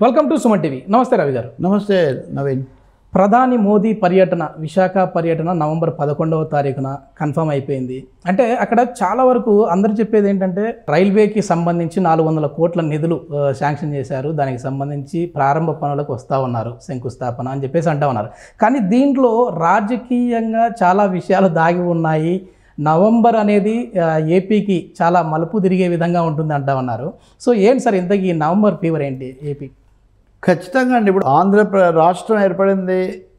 Welcome to Suman TV నమస్తే రవి గారు నమస్తే నవీన్ ప్రధాని మోదీ పర్యటన విశాఖ పర్యటన నవంబర్ పదకొండవ తారీఖున కన్ఫర్మ్ అయిపోయింది అంటే అక్కడ చాలా వరకు అందరు చెప్పేది ఏంటంటే రైల్వేకి సంబంధించి నాలుగు వందల కోట్ల నిధులు ఆ, శాంక్షన్ చేశారు దానికి సంబంధించి ప్రారంభ పనులకు వస్తూ ఉన్నారు శంకుస్థాపన అని చెప్పేసి అంటా ఉన్నారు కానీ దీంట్లో రాజకీయంగా చాలా విషయాలు దాగి ఉన్నాయి నవంబర్ అనేది ఆ, ఏపీకి చాలా మలుపు తిరిగే విధంగా ఉంటుంది అంటా ఉన్నారు సో ఏంటి సార్ ఇంతకీ ఈ నవంబర్ ఫీవర్ ఏంటి ఏపీ ఖచ్చితంగా అండి ఇప్పుడు ఆంధ్రప్ర రాష్ట్రం ఏర్పడింది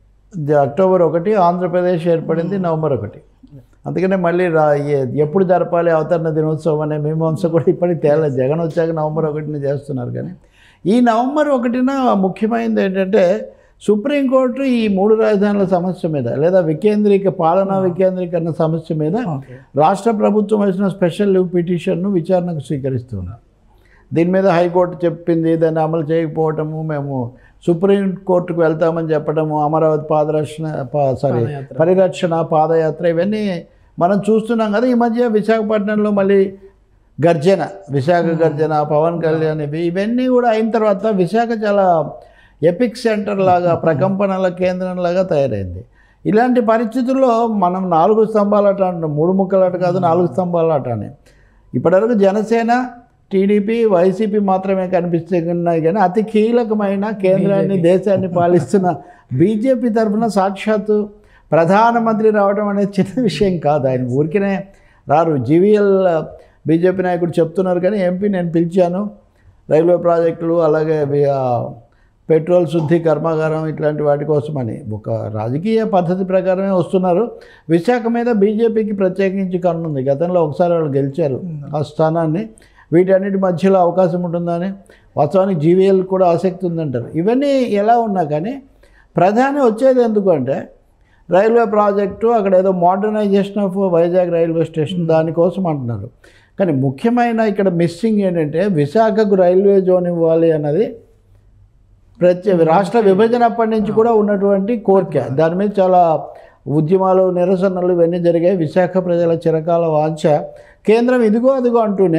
జ- అక్టోబర్ ఒకటి ఆంధ్రప్రదేశ్ ఏర్పడింది నవంబర్ ఒకటి అందుకనే మళ్ళీ రా ఏ- ఎప్పుడు జరపాలి అవతరణ దినోత్సవం అనే మీమాంస కూడా ఇప్పటికి తేలేదు జగన్ వచ్చాక నవంబర్ ఒకటిని చేస్తున్నారు కానీ ఈ నవంబర్ ఒకటిన ముఖ్యమైనది ఏంటంటే సుప్రీంకోర్టు ఈ మూడు రాజధానుల సమస్య మీద లేదా వికేంద్రీక పాలనా వికేంద్రీకరణ సమస్య మీద ఓకే రాష్ట్ర ప్రభుత్వం వేసిన స్పెషల్ లీవ్ పిటిషన్ను విచారణకు స్వీకరిస్తున్నారు దీని మీద హైకోర్టు చెప్పింది దాన్ని అమలు చేయకపోవటము మేము సుప్రీం కోర్టుకు వెళ్తామని చెప్పడము అమరావతి పాదరక్షణ పా- సారీ పాదయాత్ర. పరిరక్షణ పాదయాత్ర ఇవన్నీ మనం చూస్తున్నాం కదా ఈ మధ్య విశాఖపట్నంలో మళ్ళీ గర్జన విశాఖ గర్జన పవన్ కళ్యాణ్ ఇవి ఇవన్నీ కూడా అయిన తర్వాత విశాఖ చాలా ఎపిక్ సెంటర్ లాగా ప్రకంపనల కేంద్రం లాగా తయారైంది ఇలాంటి పరిస్థితుల్లో మనం నాలుగు స్తంభాలట అంటాం మూడు ముక్కలాట కాదు నాలుగు స్తంభాలట అని ఇప్పటివరకు జనసేన టీడీపీ వైసీపీ మాత్రమే కనిపిస్తున్నాయి కానీ అతి కీలకమైన కేంద్రాన్ని దేశాన్ని పాలిస్తున్న బీజేపీ తరఫున సాక్షాత్తు ప్రధానమంత్రి రావడం అనేది చిన్న విషయం కాదు ఆయన ఊరికనే రారు జీవీఎల్ బీజేపీ నాయకుడు చెప్తున్నారు కానీ ఎంపీ నేను పిలిచాను రైల్వే ప్రాజెక్టులు అలాగే వి- ఆ, పెట్రోల్ శుద్ధి కర్మాగారం ఇట్లాంటి వాటి కోసమని ఒక రాజకీయ పద్ధతి ప్రకారమే వస్తున్నారు విశాఖ మీద బీజేపీకి ప్రత్యేకించి కన్నుంది గతంలో ఒకసారి వాళ్ళు గెలిచారు ఆ స్థానాన్ని వీటన్నిటి మధ్యలో అవకాశం ఉంటుందని వాస్తవానికి జీవీఎల్ కూడా ఆసక్తి ఉందంటారు ఇవన్నీ ఎలా ఉన్నా కానీ ప్రధాని వచ్చేది ఎందుకు అంటే రైల్వే ప్రాజెక్టు అక్కడ ఏదో modernisation of Vizag railway station దానికోసం అంటున్నారు కానీ ముఖ్యమైన ఇక్కడ మిస్సింగ్ ఏంటంటే విశాఖకు రైల్వే జోన్ ఇవ్వాలి అన్నది ప్రత్యేక రాష్ట్ర విభజన అప్పటి నుంచి కూడా ఉన్నటువంటి కోరిక దాని మీద చాలా ఉద్యమాలు నిరసనలు ఇవన్నీ జరిగాయి విశాఖ ప్రజల చిరకాల వాంఛ కేంద్రం ఇదిగో అదిగో అంటూనే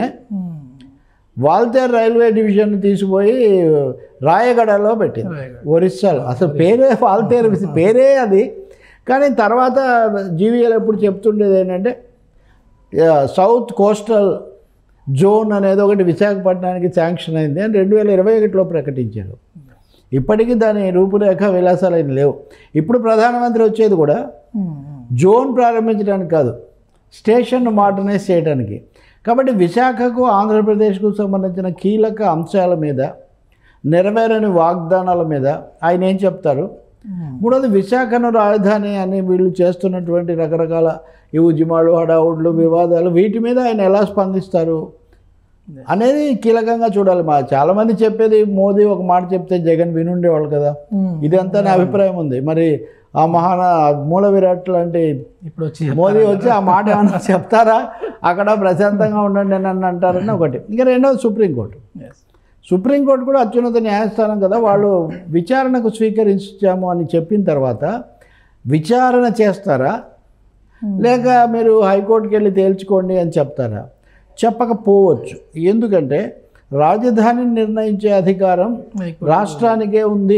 వాల్తేర్ రైల్వే డివిజన్ తీసిపోయి రాయగడలో పెట్టింది ఒరిస్సాలో అసలు పేరే వాల్తేరు పేరే అది కానీ తర్వాత జీవీఎల్ ఎప్పుడు చెప్తుండేది ఏంటంటే యా, సౌత్ కోస్టల్ జోన్ అనేది ఒకటి విశాఖపట్నానికి శాంక్షన్ అయింది అని రెండు వేల ఇరవై ఒకటిలో ప్రకటించారు ఇప్పటికీ దాని రూపురేఖ విలాసాలు ఏం లేవు ఇప్పుడు ప్రధానమంత్రి వచ్చేది కూడా జోన్ ప్రారంభించడానికి కాదు స్టేషన్ మోడర్నైజ్ చేయడానికి కాబట్టి విశాఖకు ఆంధ్రప్రదేశ్కు సంబంధించిన కీలక అంశాల మీద నెరవేరని వాగ్దానాల మీద ఆయన ఏం చెప్తారు మూడోది విశాఖను రాజధాని అని వీళ్ళు చేస్తున్నటువంటి రకరకాల ఈ ఉద్యమాలు హడావుడ్లు వివాదాలు వీటి మీద ఆయన ఎలా స్పందిస్తారు అనేది కీలకంగా చూడాలి మా చాలామంది చెప్పేది మోదీ ఒక మాట చెప్తే జగన్ వినుండేవాళ్ళు కదా ఇదంతా నా అభిప్రాయం ఉంది మరి ఆ మహాన మూల విరాట్ లాంటి ఇప్పుడు వచ్చి మోదీ వచ్చి ఆ మాట ఏమన్నా చెప్తారా అక్కడ ప్రశాంతంగా ఉండండి అని నన్ను అంటారని ఒకటి ఇంకా రెండవది సుప్రీంకోర్టు Yes. సుప్రీంకోర్టు కూడా అత్యున్నత న్యాయస్థానం కదా వాళ్ళు విచారణకు స్వీకరించాము అని చెప్పిన తర్వాత విచారణ చేస్తారా లేక మీరు హైకోర్టుకి వెళ్ళి తేల్చుకోండి అని చెప్తారా చెప్పకపోవచ్చు ఎందుకంటే రాజధానిని నిర్ణయించే అధికారం రాష్ట్రానికే ఉంది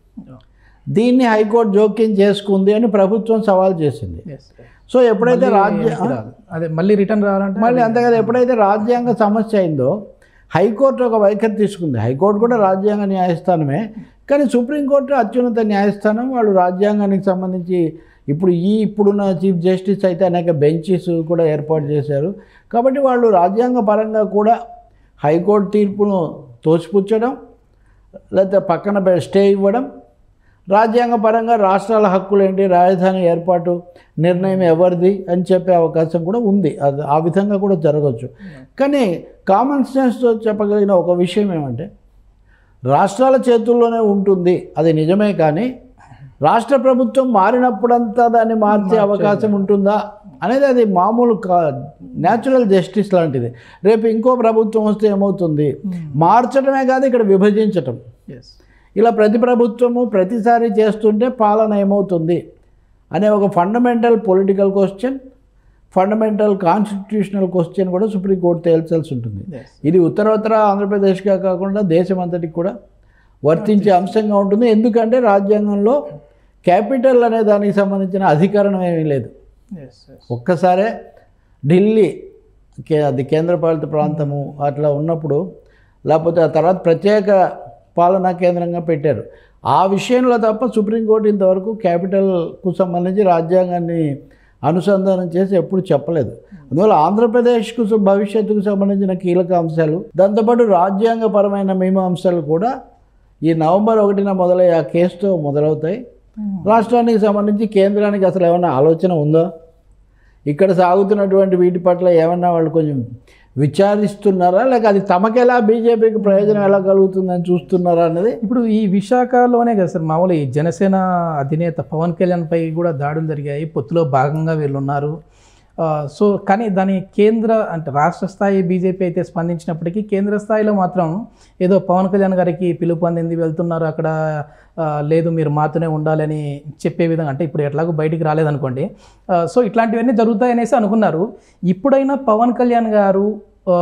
దీన్ని హైకోర్టు జోక్యం చేసుకుంది అని ప్రభుత్వం సవాల్ చేసింది Yes. సో ఎప్పుడైతే రాజ్య రాదు. అదే మళ్ళీ రిటర్న్ రావాలంటే మళ్ళీ అంతే కదా ఎప్పుడైతే రాజ్యాంగ సమస్య అయిందో హైకోర్టు ఒక వైఖరి తీసుకుంది హైకోర్టు కూడా రాజ్యాంగ న్యాయస్థానమే కానీ సుప్రీంకోర్టు అత్యున్నత న్యాయస్థానం వాళ్ళు రాజ్యాంగానికి సంబంధించి ఇప్పుడు ఈ ఇప్పుడున్న చీఫ్ జస్టిస్ అయితే అనేక బెంచెస్ కూడా ఏర్పాటు చేశారు కాబట్టి వాళ్ళు రాజ్యాంగ పరంగా కూడా హైకోర్టు తీర్పును తోసిపుచ్చడం లేకపోతే పక్కన పె- స్టే ఇవ్వడం రాజ్యాంగ పరంగా రాష్ట్రాల హక్కులు ఏంటి రాజధాని ఏర్పాటు నిర్ణయం ఎవరిది అని చెప్పే అవకాశం కూడా ఉంది అది ఆ విధంగా కూడా జరగవచ్చు కానీ కామన్ సెన్స్తో చెప్పగలిగిన ఒక విషయం ఏమంటే రాష్ట్రాల చేతుల్లోనే ఉంటుంది అది నిజమే కానీ రాష్ట్ర ప్రభుత్వం మారినప్పుడంతా దాన్ని మార్చే అవకాశం ఉంటుందా అనేది అది మామూలు కా న్యాచురల్ జస్టిస్ లాంటిది రేపు ఇంకో ప్రభుత్వం వస్తే ఏమవుతుంది మార్చడమే కాదు ఇక్కడ విభజించటం ఎస్ ఇలా ప్రతి ప్రభుత్వము ప్రతిసారి చేస్తుంటే పాలన ఏమవుతుంది అనే ఒక fundamental political question fundamental constitutional question కూడా సుప్రీంకోర్టు తేల్చాల్సి ఉంటుంది Yes. ఇది ఉత్తరోత్తర ఆంధ్రప్రదేశ్గా కాకుండా దేశం అంతటికి కూడా వర్తించే అంశంగా ఉంటుంది ఎందుకంటే రాజ్యాంగంలో క్యాపిటల్ అనే దానికి సంబంధించిన అధికరణం ఏమీ లేదు ఒక్కసారే ఢిల్లీ కే అది కేంద్రపాలిత ప్రాంతము అట్లా ఉన్నప్పుడు లేకపోతే ఆ తర్వాత ప్రత్యేక పాలనా కేంద్రంగా పెట్టారు ఆ విషయంలో తప్ప సుప్రీంకోర్టు ఇంతవరకు క్యాపిటల్కు సంబంధించి రాజ్యాంగాన్ని అనుసంధానం చేసి ఎప్పుడు చెప్పలేదు అందువల్ల ఆంధ్రప్రదేశ్కు సు- భవిష్యత్తుకు సంబంధించిన కీలక అంశాలు దాంతోపాటు రాజ్యాంగపరమైన మీమాంసాలు కూడా ఈ నవంబర్ ఒకటిన మొదలయ్యే ఆ కేసుతో మొదలవుతాయి రాష్ట్రానికి సంబంధించి కేంద్రానికి అసలు ఏమైనా ఆలోచన ఉందా ఇక్కడ సాగుతున్నటువంటి వీటి పట్ల ఏమన్నా వాళ్ళు కొంచెం విచారిస్తున్నారా లేక అది తమకెలా బీజేపీకి ప్రయోజనం ఎలా కలుగుతుందని చూస్తున్నారా అనేది ఇప్పుడు ఈ విశాఖలోనే కదా సార్ మామూలు ఈ జనసేన అధినేత పవన్ కళ్యాణ్ పై కూడా దాడులు జరిగాయి పొత్తులో భాగంగా వీళ్ళు ఉన్నారు ఆ, సో కానీ దాని కేంద్ర అంటే రాష్ట్ర స్థాయి బీజేపీ అయితే స్పందించినప్పటికీ కేంద్ర స్థాయిలో మాత్రం ఏదో పవన్ కళ్యాణ్ గారికి పిలుపు అందింది వెళ్తున్నారు అక్కడ ఆ, లేదు మీరు మాతోనే ఉండాలని చెప్పే విధంగా అంటే ఇప్పుడు ఎట్లాగో బయటికి రాలేదనుకోండి ఆ, సో ఇట్లాంటివన్నీ జరుగుతాయనేసి అనుకున్నారు ఇప్పుడైనా పవన్ కళ్యాణ్ గారు ఆ,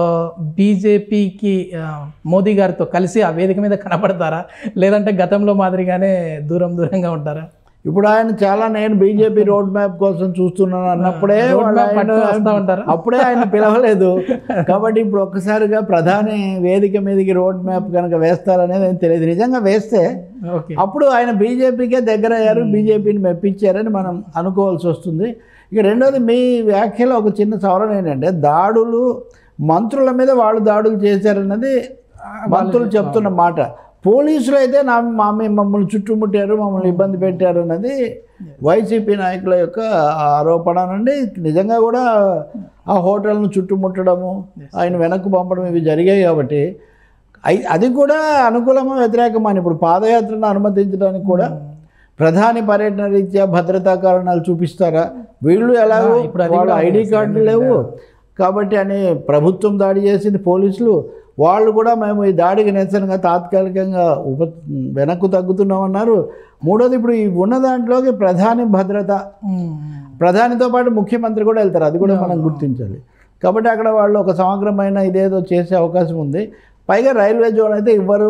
బీజేపీకి ఆ, మోదీ గారితో కలిసి ఆ వేదిక మీద కనపడతారా లేదంటే గతంలో మాదిరిగానే దూరం దూరంగా ఉంటారా ఇప్పుడు ఆయన చాలా నేను బీజేపీ రోడ్ మ్యాప్ కోసం చూస్తున్నాను అన్నప్పుడే రోడ్ వాళ్ళు మ్యాప్ ఆయన- పట్టుకొని వస్తా ఉంటారా? అప్పుడే ఆయన పిలవలేదు కాబట్టి ఇప్పుడు ఒక్కసారిగా ప్రధాని వేదిక మీదకి రోడ్ మ్యాప్ కనుక వేస్తారనేది ఏం తెలియదు నిజంగా వేస్తే ఓకే అప్పుడు ఆయన బీజేపీకే దగ్గర అయ్యారు బీజేపీని మెప్పించారని మనం అనుకోవాల్సి వస్తుంది ఇక రెండోది మీ వ్యాఖ్యలో ఒక చిన్న సవరణ ఏంటంటే దాడులు మంత్రుల మీద వాళ్ళు దాడులు చేశారన్నది మంత్రులు చెప్తున్న మాట పోలీసులు అయితే నా మా మీ- మమ్మల్ని చుట్టుముట్టారు మమ్మల్ని ఇబ్బంది పెట్టారు అన్నది వైసీపీ నాయకుల యొక్క ఆరోపణ నుండి నిజంగా కూడా ఆ హోటల్ను చుట్టుముట్టడము ఆయన వెనక్కు పంపడం ఇవి జరిగాయి కాబట్టి అయి- అది కూడా అనుకూలమా వ్యతిరేకమా అని ఇప్పుడు పాదయాత్రను అనుమతించడానికి కూడా ప్రధాని పర్యటన రీత్యా భద్రతా కారణాలు చూపిస్తారా వీళ్ళు ఎలాగో ఆ, ఇప్పుడు అది వాళ్ళ కూడా ఐడి ఉంది. కార్డులు లేవు కాబట్టి అని ప్రభుత్వం దాడి చేసింది పోలీసులు వాళ్ళు కూడా మేము ఈ దాడికి నిరసనగా తాత్కాలికంగా ఉప వెనక్కు తగ్గుతున్నామన్నారు మూడోది ఇప్పుడు ఈ ఉన్న దాంట్లోకి ప్రధాని భద్రత ప్రధానితో పాటు ముఖ్యమంత్రి కూడా వెళ్తారు అది కూడా మనం గుర్తించాలి కాబట్టి అక్కడ వాళ్ళు ఒక సమగ్రమైన ఇదేదో చేసే అవకాశం ఉంది పైగా రైల్వే జోన్ అయితే ఇవ్వరు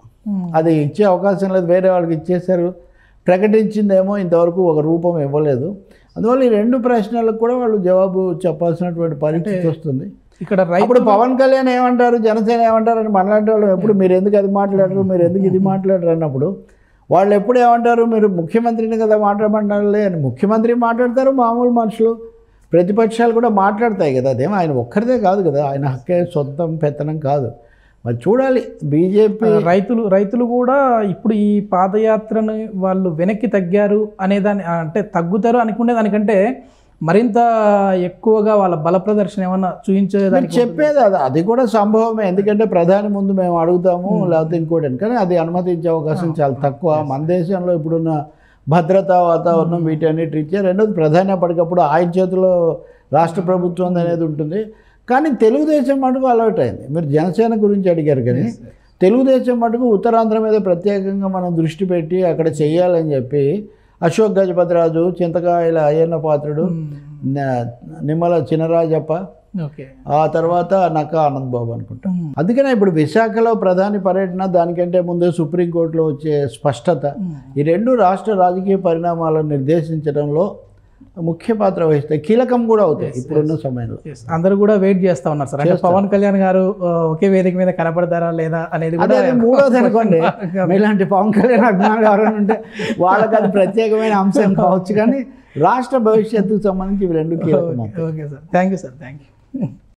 అది ఇచ్చే అవకాశం లేదు వేరే వాళ్ళకి ఇచ్చేశారు ప్రకటించిందేమో ఇంతవరకు ఒక రూపం ఇవ్వలేదు అందువల్ల ఈ రెండు ప్రశ్నలకు కూడా వాళ్ళు జవాబు చెప్పాల్సినటువంటి పరిస్థితి వస్తుంది ఇక్కడ రైతు అప్పుడు పవన్ కళ్యాణ్ ఏమంటారు జనసేన ఏమంటారు అని మనలాంటి వాళ్ళు ఎప్పుడు మీరు ఎందుకు అది మాట్లాడరు మీరు ఎందుకు ఇది మాట్లాడరు అన్నప్పుడు వాళ్ళు ఎప్పుడు ఏమంటారు మీరు ముఖ్యమంత్రిని కదా మాట్లాడమంటారులే అని ముఖ్యమంత్రి మాట్లాడతారు మామూలు మనుషులు ప్రతిపక్షాలు కూడా మాట్లాడతాయి కదా అదేం ఆయన ఒక్కరిదే కాదు కదా ఆయన హక్కే సొంతం పెత్తనం కాదు మరి చూడాలి బీజేపీ రైతులు రైతులు కూడా ఇప్పుడు ఈ పాదయాత్రను వాళ్ళు వెనక్కి తగ్గారు అనేదాన్ని అంటే తగ్గుతారు అనుకునే దానికంటే మరింత ఎక్కువగా వాళ్ళ బల ప్రదర్శన ఏమన్నా చూపించేదానికి చెప్పేది అది అది కూడా సంభవమే ఎందుకంటే ప్రధాని ముందు మేము అడుగుతాము లేకపోతే ఇంకోటి అని. కానీ అది అనుమతించే అవకాశం చాలా తక్కువ మన దేశంలో ఇప్పుడున్న భద్రతా వాతావరణం వీటన్నిటి రీత్యా రెండోది ప్రధాని అప్పటికప్పుడు ఆయన చేతిలో రాష్ట్ర ప్రభుత్వం అనేది ఉంటుంది కానీ తెలుగుదేశం మటుకు అలర్ట్ అయింది మీరు జనసేన గురించి అడిగారు కానీ తెలుగుదేశం మటుకు ఉత్తరాంధ్ర మీద ప్రత్యేకంగా మనం దృష్టి పెట్టి అక్కడ చెయ్యాలని చెప్పి అశోక్ గజపతిరాజు చింతకాయల అయ్యన్న పాత్రుడు న- నిమ్మల చినరాజప్ప ఓకే ఆ తర్వాత నక్క ఆనంద్ బాబు అనుకుంటా అందుకనే ఇప్పుడు విశాఖలో ప్రధాని పర్యటన దానికంటే ముందే సుప్రీంకోర్టులో వచ్చే స్పష్టత ఈ రెండు రాష్ట్ర రాజకీయ పరిణామాలను నిర్దేశించడంలో ముఖ్య పాత్ర వహిస్తాయి కీలకం కూడా అవుతాయి ఇప్పుడున్న సమయంలో Yes. అందరూ కూడా వెయిట్ చేస్తా ఉన్నారు సార్ అంటే పవన్ కళ్యాణ్ గారు ఆ, ఒకే వేదిక మీద కనపడతారా లేదా అనేది అదే కూడా అది మూడోది అనుకోండి మీలాంటి పవన్ కళ్యాణ్ అభిమానులు ఎవరైనా ఉంటే వాళ్ళకి అది ప్రత్యేకమైన అంశం కావచ్చు కానీ రాష్ట్ర భవిష్యత్తుకు సంబంధించి ఇవి రెండు కీలకం okay sir thank you sir thank you